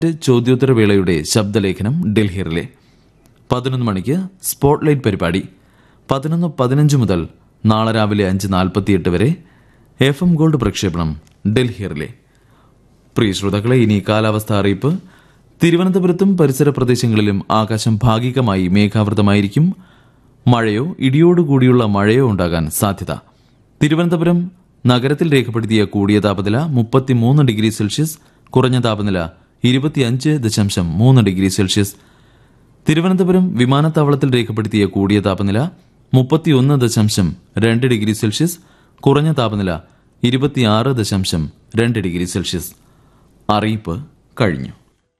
ചോദ്യോത്തരവേളയുടെ ശബ്ദലേഖനം ഡൽഹിയിലെ പതിനൊന്ന് മണിക്ക് സ്പോട്ട്ലൈറ്റ് പരിപാടി പതിനൊന്ന് പതിനഞ്ച് മുതൽ നാളെ രാവിലെ അഞ്ച് നാൽപ്പത്തിയെട്ട് വരെ എഫ് എം ഗോൾഡ് പ്രക്ഷേപണം ഡൽഹിയിലെ പ്രിയ ശ്രോതാക്കളെ ഇനി കാലാവസ്ഥ അറിയിപ്പ് തിരുവനന്തപുരത്തും പരിസര പ്രദേശങ്ങളിലും ആകാശം ഭാഗികമായി മേഘാവൃതമായിരിക്കും മഴയോ ഇടിയോടുകൂടിയുള്ള മഴയോ ഉണ്ടാകാൻ സാധ്യത തിരുവനന്തപുരം നഗരത്തിൽ രേഖപ്പെടുത്തിയ കൂടിയ താപനില മുപ്പത്തിമൂന്ന് ഡിഗ്രി സെൽഷ്യസ് കുറഞ്ഞ താപനില ഇരുപത്തിയഞ്ച് ദശാംശം മൂന്ന് ഡിഗ്രി സെൽഷ്യസ് തിരുവനന്തപുരം വിമാനത്താവളത്തിൽ രേഖപ്പെടുത്തിയ കൂടിയ താപനില മുപ്പത്തിയൊന്ന് ദശാംശം രണ്ട് ഡിഗ്രി സെൽഷ്യസ് കുറഞ്ഞ താപനില ഇരുപത്തിയാറ് ദശാംശം രണ്ട് ഡിഗ്രി സെൽഷ്യസ് അറിയിപ്പ് കഴിഞ്ഞു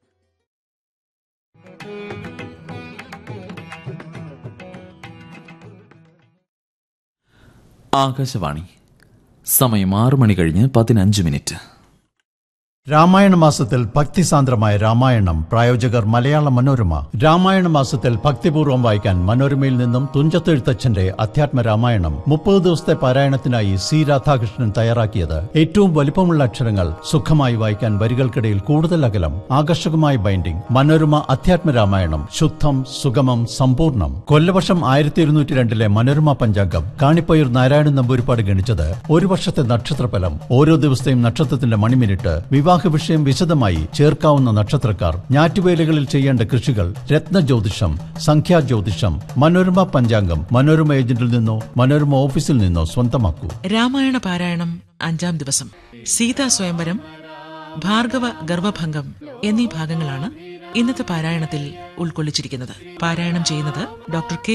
ആകാശവാണി സമയം ആറ് മണി കഴിഞ്ഞ് പതിനഞ്ച് മിനിറ്റ് രാമായണ മാസത്തിൽ ഭക്തിസാന്ദ്രമായ രാമായണം പ്രായോജകർ മലയാള മനോരമ രാമായണ മാസത്തിൽ ഭക്തിപൂർവ്വം വായിക്കാൻ മനോരമയിൽ നിന്നും തുഞ്ചത്തെഴുത്തച്ഛന്റെ അധ്യാത്മ രാമായണം മുപ്പത് ദിവസത്തെ പാരായണത്തിനായി സി രാധാകൃഷ്ണൻ തയ്യാറാക്കിയത് ഏറ്റവും വലിപ്പമുള്ള അക്ഷരങ്ങൾ സുഖമായി വായിക്കാൻ വരികൾക്കിടയിൽ കൂടുതൽ അകലം ആകർഷകമായ ബൈൻഡിംഗ് മനോരമ അധ്യാത്മ രാമായണം ശുദ്ധം സുഗമം സമ്പൂർണ്ണം കൊല്ലവർഷം ആയിരത്തി ഇരുന്നൂറ്റി രണ്ടിലെ മനോരമ പഞ്ചാംഗം കാണിപ്പയ്യൂർ നാരായണൻ നമ്പൂരിപ്പാട് ഗണിച്ചത് ഒരു വർഷത്തെ നക്ഷത്രഫലം ഓരോ ദിവസത്തെയും നക്ഷത്രത്തിന്റെ മണിമിനിറ്റ് വിവാഹ വിഷയം വിശദമായി ചേർക്കാവുന്ന നക്ഷത്രക്കാർ ഞാറ്റുവേലകളിൽ ചെയ്യേണ്ട കൃഷികൾ രത്ന ജ്യോതിഷം സംഖ്യാ ജ്യോതിഷം മനോരമ പഞ്ചാംഗം മനോരമ ഏജന്റിൽ നിന്നോ മനോരമ ഓഫീസിൽ നിന്നോ സ്വന്തമാക്കൂ രാമായണ പാരായണം അഞ്ചാം ദിവസം സീതാ സ്വയംവരം ഭാർഗവ ഗർഭഭംഗം എന്നീ ഭാഗങ്ങളാണ് ഇന്നത്തെ പാരായണത്തിൽ ഉൾക്കൊള്ളിച്ചിരിക്കുന്നത് പാരായണം ചെയ്യുന്നത് ഡോക്ടർ കെ